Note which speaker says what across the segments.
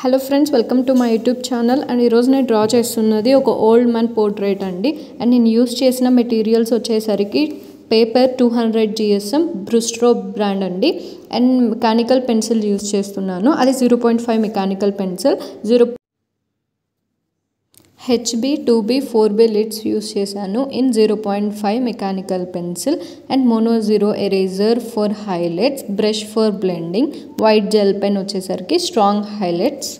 Speaker 1: hello friends welcome to my YouTube channel and ఈరోజు నేను draw చేస్తున్నది ఒక ఓల్డ్ మ్యాన్ పోర్ట్రేట్ అండి అండ్ నేను యూస్ చేసిన మెటీరియల్స్ వచ్చేసరికి paper two hundred GSM Brustro brand అండి అండ్ మెకానికల్ పెన్సిల్ యూస్ చేస్తున్నాను అది zero point five mechanical pencil zero HB two B four B leads use చేశాను in zero point five mechanical pencil and Mono zero eraser for highlights brush for blending white gel pen వచ్చేసరికి strong highlights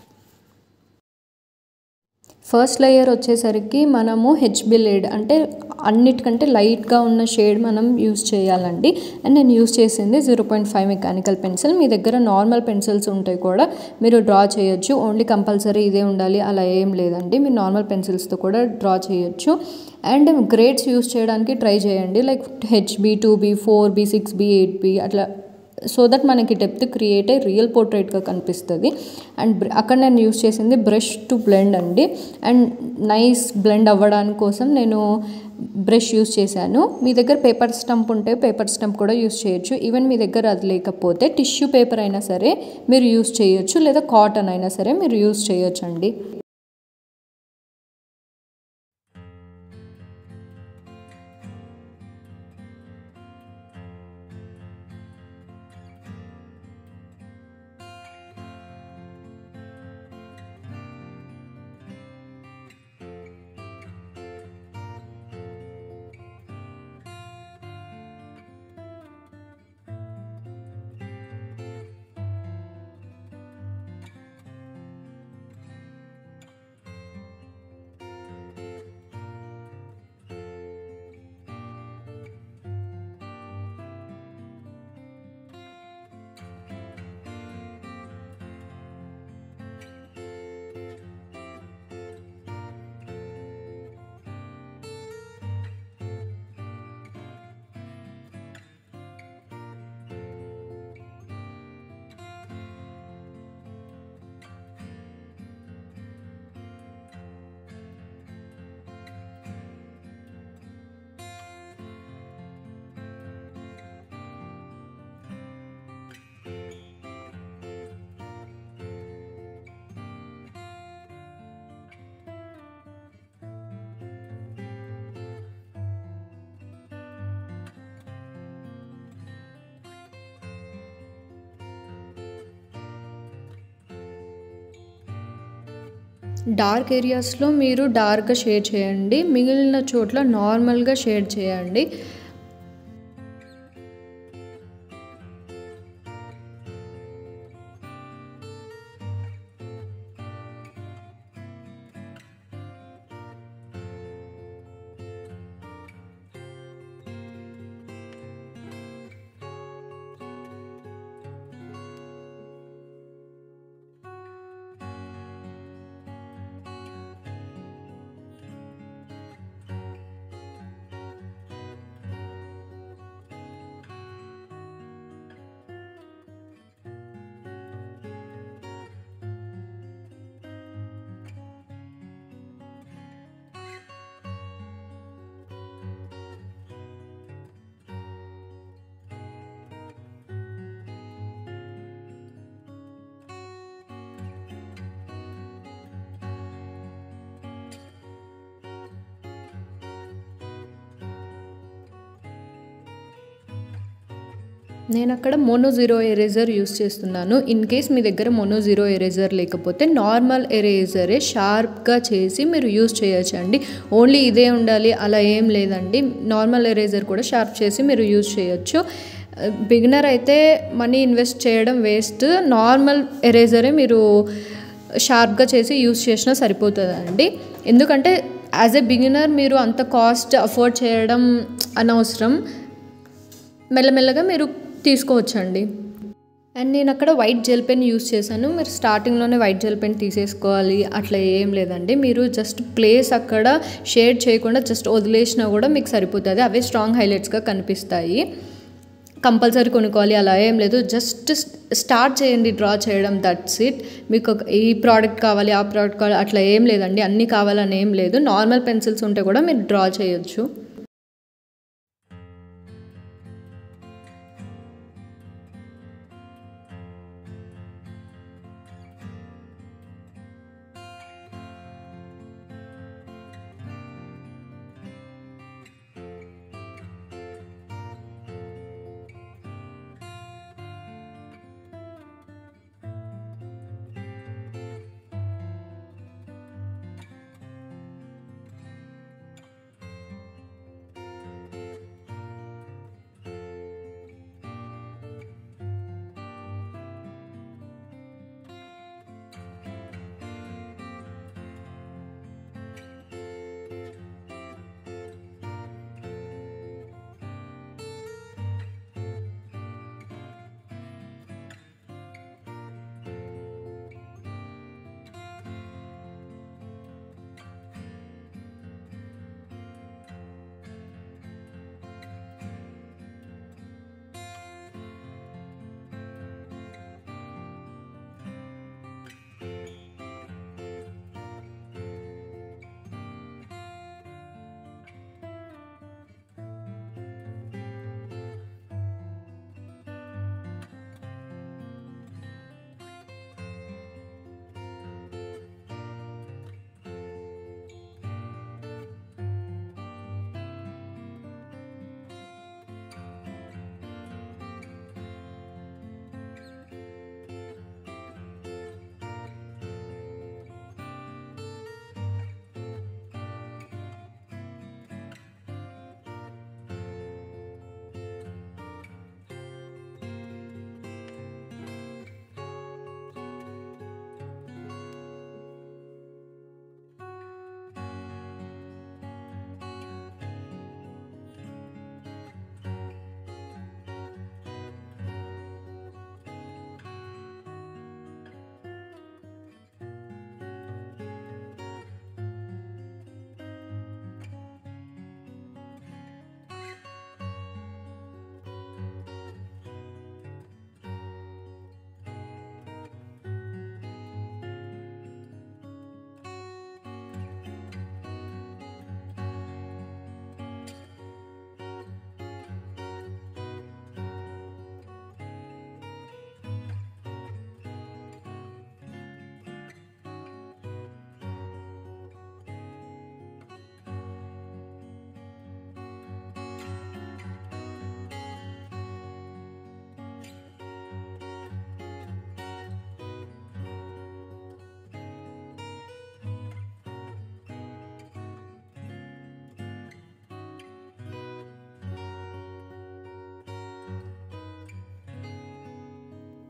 Speaker 1: first layer వచ్చేసరికి మనము HB lid అంటే అన్నిటికంటే లైట్గా ఉన్న shade మనం use చేయాలండి అండ్ నేను యూస్ చేసింది zero point five mechanical pencil మీ దగ్గర నార్మల్ పెన్సిల్స్ ఉంటాయి కూడా మీరు డ్రా చేయొచ్చు ఓన్లీ కంపల్సరీ ఇదే ఉండాలి అలా ఏం లేదండి మీరు నార్మల్ పెన్సిల్స్తో కూడా డ్రా చేయొచ్చు అండ్ గ్రేడ్స్ యూస్ చేయడానికి ట్రై చేయండి like HB two B four B six B eight B అట్లా సో దట్ మనకి డెప్త్ క్రియేట్ అయ్యి రియల్ పోర్ట్రేట్గా కనిపిస్తుంది అండ్ అక్కడ నేను యూస్ చేసింది బ్రష్ టు బ్లెండ్ అండి అండ్ నైస్ బ్లెండ్ అవ్వడానికి కోసం నేను బ్రష్ యూస్ చేశాను మీ దగ్గర పేపర్ స్టంప్ ఉంటే పేపర్ స్టంప్ కూడా యూస్ చేయొచ్చు ఈవెన్ మీ దగ్గర అది లేకపోతే టిష్యూ పేపర్ అయినా సరే మీరు యూస్ చేయొచ్చు లేదా కాటన్ అయినా సరే మీరు యూస్ చేయొచ్చు అండి డార్క్ ఏరియాస్లో మీరు డార్క్గా షేడ్ చేయండి మిగిలిన చోట్ల నార్మల్గా షేడ్ చేయండి నేను అక్కడ మోనో జీరో ఎరేజర్ యూస్ చేస్తున్నాను ఇన్ కేస్ మీ దగ్గర మోనో జీరో ఎరేజర్ లేకపోతే నార్మల్ ఎరేజరే షార్ప్గా చేసి మీరు యూస్ చేయొచ్చు అండి ఓన్లీ ఇదే ఉండాలి అలా ఏం లేదండి నార్మల్ ఎరేజర్ కూడా షార్ప్ చేసి మీరు యూస్ చేయొచ్చు బిగినర్ అయితే మనీ ఇన్వెస్ట్ చేయడం వేస్ట్ నార్మల్ ఎరేజరే మీరు షార్ప్గా చేసి యూస్ చేసినా సరిపోతుందండి ఎందుకంటే యాజ్ ఎ బిగినర్ మీరు అంత కాస్ట్ అఫోర్డ్ చేయడం అనవసరం మెల్లమెల్లగా మీరు తీసుకోవచ్చండి అండ్ నేను అక్కడ వైట్ జెల్ పెన్ యూస్ చేశాను మీరు స్టార్టింగ్లోనే వైట్ జెల్ పెన్ తీసేసుకోవాలి అట్లా ఏం లేదండి మీరు జస్ట్ ప్లేస్ అక్కడ షేడ్ చేయకుండా జస్ట్ వదిలేసినా కూడా మీకు సరిపోతుంది అవే స్ట్రాంగ్ హైలైట్స్గా కనిపిస్తాయి కంపల్సరీ కొనుక్కోవాలి అలా ఏం లేదు జస్ట్ స్టార్ట్ చేయండి డ్రా చేయడం దట్స్ ఇట్ మీకు ఒక ఈ ప్రోడక్ట్ కావాలి ఆ ప్రోడక్ట్ కావాలి అట్లా ఏం లేదండి అన్నీ కావాలని ఏం లేదు నార్మల్ పెన్సిల్స్ ఉంటే కూడా మీరు డ్రా చేయొచ్చు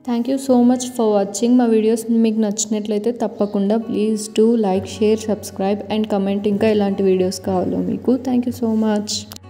Speaker 1: thank you so much for watching మా వీడియోస్ మీకు నచ్చినట్లయితే తప్పకుండా please do like share subscribe and comment ఇంకా ఎలాంటి వీడియోస్ కావాలో మీకు థ్యాంక్ యూ సో మచ్